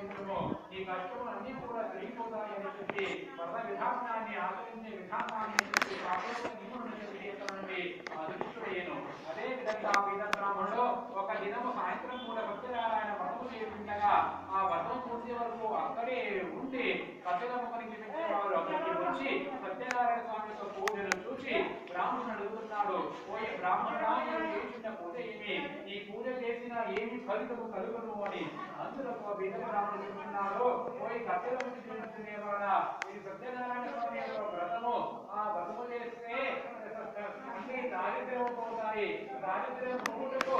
ఆచరించడము ఈ కష్టములు అన్ని కూడా జరిగిపోతాయి అని చెప్పి వ్రత విధానాన్ని ఆచరించే విధానాన్ని చెప్పి పాపంలో నియమం తెలియకనండి అదృష్టుడేను అదే విధంగా వేద బ్రాహ్మణుడు ఒక దినము సాయంత్రం కూడా సత్యనారాయణ వ్రతం చేస్తుండగా ఆ వ్రతం పూర్తి వరకు అక్కడే ఉండి కపిలమ్మనికి పెట్టేవారు అక్కడికి వచ్చి సత్యనారాయణ స్వామి యొక్క పూజను చూసి బ్రాహ్మణుడు అడుగుతున్నాడు పోయి బ్రాహ్మణుడా నేను చేసిన పూజ ఏమి ఈ పూజ చేసిన ఏమి ఫలితము కలుగును అని అందులో ఒక వేద బ్రాహ్మణుడు చెప్తున్నాడు పోయి కపిలమ్మకి చూసుకునేవాడా ఇది సత్యనారాయణ స్వామి యొక్క వ్రతము ఆ వ్రతము చేస్తే అంటే దారిద్ర్యం పోతాయి దారిద్ర్యం పోవుటకు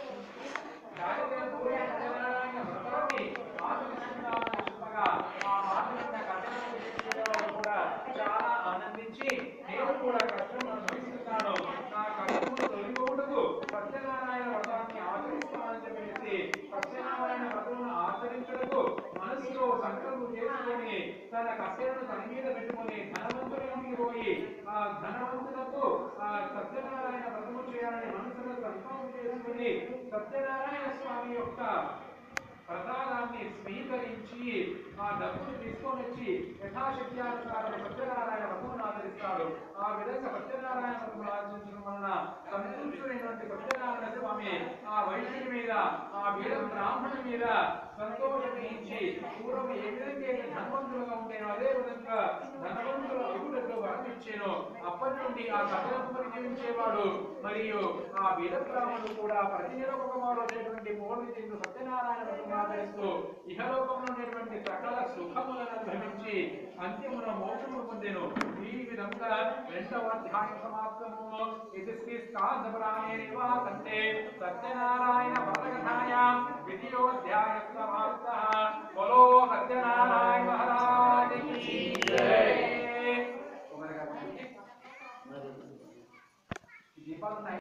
దారిద్ర్యం పోయే సత్యనారాయణ వ్రతాన్ని ఆచరిస్తున్నామని చెప్పగా ఆ మాటలున్న కఠినమైన వ్యక్తులు కూడా చాలా ఆనందించి నేను కూడా కష్టం అనుభవిస్తున్నాను నా కష్టము తొలిపోవుటకు సత్యనారాయణ వ్రతాన్ని ఆచరిస్తామని చెప్పేసి సత్యనారాయణ వ్రతమును ఆచరించుటకు మనసులో సంకల్పం చేసుకొని తన కష్టలను తన మీద పెట్టుకొని ధనవంతుల ఇంటికి పోయి ఆ ధనవంతులకు ఆ సత్యనారాయణ వ్రతము చేయాలని మనసులో సంకల్పం చేసుకుని సత్యనారాయణ స్వామి యొక్క ప్రసాదాన్ని స్వీకరించి ఆ డబ్బును తీసుకొని వచ్చి యథాశక్త్యానుసారం సత్యనారాయణ వ్రతమును ఆచరిస్తాడు ఆ విధంగా సత్యనారాయణ వ్రతమును ఆచరించడం వలన సంతృష్టుడైనటువంటి సత్యనారాయణ స్వామి ఆ వైద్యుడి మీద ఆ వీర బ్రాహ్మణుడి మీద సంతోషించి పూర్వం ఏ విధంగా అయితే ధనవంతులుగా ఉండేనో అదే విధంగా ధనవంతుల అడుగులకు వర్ణించాను అప్పటి నుండి ఆ సకలం జీవించేవాడు మరియు ఆ వీర బ్రాహ్మణుడు కూడా ప్రతి నిరూపకమాలో వచ్చేటువంటి పూర్ణితుడు సత్యనారాయణ వ్రతం ఆచరిస్తూ ఇహలోకంలో ఉండేటువంటి సకల సుఖములను అనుభవించి అంత్యమున మోక్షము పొందెను ఈ విధంగా రెండవ అధ్యాయం సమాప్తము ఇది శ్రీ స్కాంధపురాణే నివాసంతే సత్యనారాయణ వ్రతకథాయాం ద్వితీయోధ్యాయ సమాప్త బలో సత్యనారాయణ మహారాజ్ కీ జై దీపాలు ఉన్నాయి